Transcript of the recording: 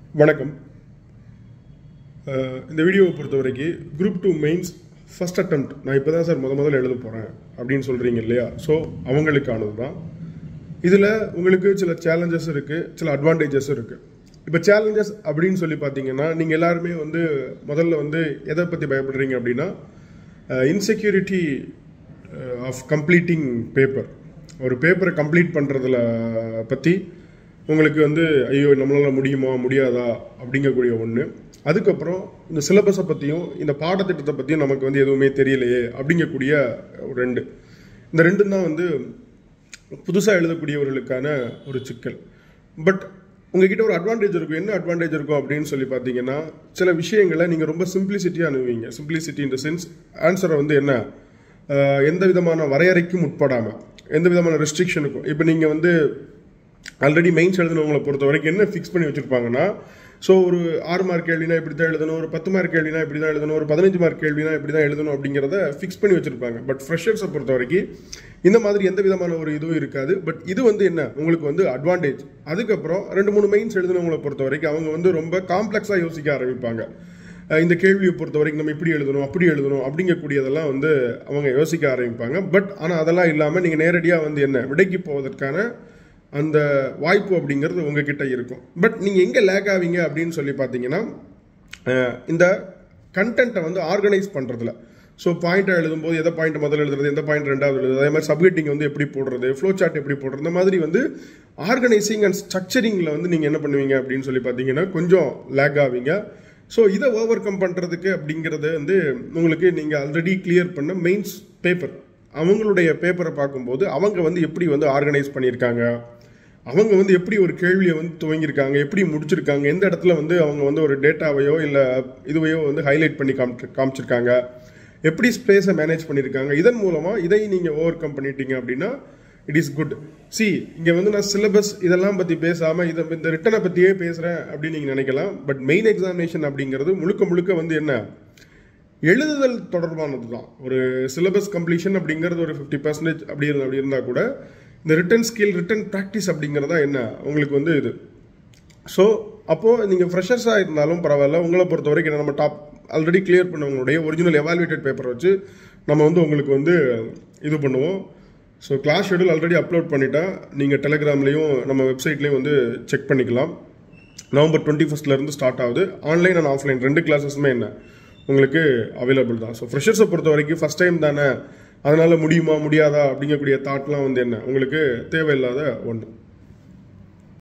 வணக்கம் அஹ் இந்த வீடியோவை பொறுத்த வரைக்கும் group two mains first attempt நான் இப்போ தான் சார் முத முதல்ல எழுத போகிறேன் அப்படின்னு சொல்கிறீங்க இல்லையா ஸோ அவங்களுக்கானது தான் இதில் உங்களுக்கு சில சேலஞ்சஸ் இருக்குது சில அட்வான்டேஜஸ் இருக்குது இப்போ சேலஞ்சஸ் அப்படின்னு சொல்லி பார்த்தீங்கன்னா நீங்கள் எல்லாருமே வந்து முதல்ல வந்து எதை பற்றி பயப்படுறீங்க அப்படின்னா இன்செக்யூரிட்டி ஆஃப் கம்ப்ளீட்டிங் பேப்பர் ஒரு பேப்பரை கம்ப்ளீட் பண்ணுறதுல பற்றி உங்களுக்கு வந்து ஐயோ நம்மளால முடியுமா முடியாதா அப்படிங்கக்கூடிய ஒன்று அதுக்கப்புறம் இந்த சிலபஸை பற்றியும் இந்த பாடத்திட்டத்தை பற்றியும் நமக்கு வந்து எதுவுமே தெரியலையே அப்படிங்கக்கூடிய ஒரு ரெண்டு இந்த ரெண்டும் தான் வந்து புதுசாக எழுதக்கூடியவர்களுக்கான ஒரு சிக்கல் பட் உங்ககிட்ட ஒரு அட்வான்டேஜ் இருக்கும் என்ன அட்வான்டேஜ் இருக்கும் அப்படின்னு சொல்லி பார்த்தீங்கன்னா சில விஷயங்களை நீங்கள் ரொம்ப சிம்பிளிசிட்டியாக அணுவீங்க சிம்பிளிசிட்டி இந்த சென்ஸ் ஆன்சரை வந்து என்ன அஹ், எந்த விதமான வரையறைக்கும் உட்படாமல் எந்த விதமான ரெஸ்ட்ரிக்ஷனுக்கும் இப்போ நீங்கள் வந்து ஆல்ரெடி மெயின்ஸ் எழுதுனவங்களை பொறுத்த வரைக்கும் என்ன ஃபிக்ஸ் பண்ணி வச்சுருப்பாங்கன்னா ஸோ ஒரு ஆறு மார்க் கேள்வினா இப்படி தான் எழுதணும் ஒரு பத்து மார்க் கேள்வினா இப்படி தான் எழுதணும் ஒரு பதினஞ்சு மார்க் கேள்வினா இப்படி தான் எழுதணும் அப்படிங்கிறத ஃபிக்ஸ் பண்ணி வச்சுருப்பாங்க பட் ஃப்ரெஷர்ஸை பொறுத்த வரைக்கும் இந்த மாதிரி எந்த விதமான ஒரு இதுவும் இருக்காது பட் இது வந்து என்ன உங்களுக்கு வந்து அட்வான்டேஜ் அதுக்கப்புறம் ரெண்டு மூணு மெயின்ஸ் எழுதுனவங்களை பொறுத்த வரைக்கும் அவங்க வந்து ரொம்ப காம்ப்ளெக்ஸாக யோசிக்க ஆரம்பிப்பாங்க அஹ் இந்த கேள்வியை பொறுத்த வரைக்கும் நம்ம இப்படி எழுதணும் அப்படி எழுதணும் அப்படிங்கக்கூடியதெல்லாம் வந்து அவங்க யோசிக்க ஆரம்பிப்பாங்க பட் ஆனால் அதெல்லாம் இல்லாமல் நீங்கள் நேரடியாக வந்து என்ன விடைக்கு போவதற்கான அந்த வாய்ப்பு அப்படிங்கிறது உங்ககிட்ட இருக்கும் பட் நீங்கள் எங்கே லேக் ஆவீங்க அப்படின்னு சொல்லி பார்த்தீங்கன்னா அஹ் இந்த கண்டென்ட்டை வந்து ஆர்கனைஸ் பண்ணுறதுல ஸோ பாயிண்ட்டை எழுதும்போது எதை பாயிண்ட் முதல்ல எழுதுறது எந்த பாயிண்ட் ரெண்டாவது எழுதுறது அதே மாதிரி சப்ஹெட்டிங் வந்து எப்படி போடுறது ஃப்ளோ சார்ட் எப்படி போடுறது இந்த மாதிரி வந்து ஆர்கனைசிங் அண்ட் ஸ்ட்ரக்சரிங்கில் வந்து நீங்கள் என்ன பண்ணுவீங்க அப்படின்னு சொல்லி பார்த்தீங்கன்னா கொஞ்சம் லேக் ஆவீங்க ஸோ இதை ஓவர் கம் பண்ணுறதுக்கு அப்படிங்கிறது வந்து உங்களுக்கு நீங்கள் ஆல்ரெடி கிளியர் பண்ண மெயின்ஸ் பேப்பர் அவங்களுடைய பேப்பரை பார்க்கும்போது அவங்க வந்து எப்படி வந்து ஆர்கனைஸ் பண்ணியிருக்காங்க அவங்க வந்து எப்படி ஒரு கேள்வியை வந்து துவங்கியிருக்காங்க எப்படி முடிச்சிருக்காங்க எந்த இடத்துல வந்து அவங்க வந்து ஒரு டேட்டாவையோ இல்லை இதுவையோ வந்து ஹைலைட் பண்ணி காமிச்சு காமிச்சிருக்காங்க எப்படி ஸ்பேஸை மேனேஜ் பண்ணியிருக்காங்க இதன் மூலமாக இதை நீங்கள் ஓவர் கம் பண்ணிட்டீங்க அப்படின்னா இட் இஸ் குட் சி இங்கே வந்து நான் சிலபஸ் இதெல்லாம் பற்றி பேசாமல் இதை இந்த ரிட்டனை பற்றியே பேசுகிறேன் அப்படின்னு நீங்கள் நினைக்கலாம் பட் மெயின் எக்ஸாமினேஷன் அப்படிங்கிறது முழுக்க முழுக்க வந்து என்ன எழுதுதல் தொடர்பானது தான் ஒரு சிலபஸ் கம்ப்ளீஷன் அப்படிங்கிறது ஒரு ஃபிஃப்டி பர்சன்டேஜ் அப்படி இருந்தா அப்படி இருந்தால் கூட இந்த ரிட்டன் ஸ்கில் ரிட்டன் ப்ராக்டிஸ் அப்படிங்கிறதா என்ன உங்களுக்கு வந்து இது ஸோ அப்போது நீங்கள் ஃப்ரெஷர்ஸாக இருந்தாலும் பரவாயில்ல உங்களை பொறுத்த வரைக்கும் என்ன நம்ம டாப் ஆல்ரெடி கிளியர் பண்ணவங்களுடைய ஒரிஜினல் எவாலுவேட்டட் பேப்பர் வச்சு நம்ம வந்து உங்களுக்கு வந்து இது பண்ணுவோம் so class schedule already upload பண்ணிட்டேன் நீங்கள் டெலிகிராம்லேயும் நம்ம வெப்சைட்லேயும் வந்து செக் பண்ணிக்கலாம் நவம்பர் டுவெண்ட்டி ஃபஸ்ட்லேருந்து ஸ்டார்ட் ஆகுது ஆன்லைன் அண்ட் ஆஃப்லைன் ரெண்டு கிளாஸஸுமே என்ன உங்களுக்கு அவைலபிள் தான் ஸோ ஃப்ரெஷர்ஸை பொறுத்த வரைக்கும் ஃபஸ்ட் டைம் தானே அதனால் முடியுமா முடியாதா அப்படிங்கக்கூடிய தாட்லாம் வந்து என்ன உங்களுக்கு தேவையில்லாத ஒன்று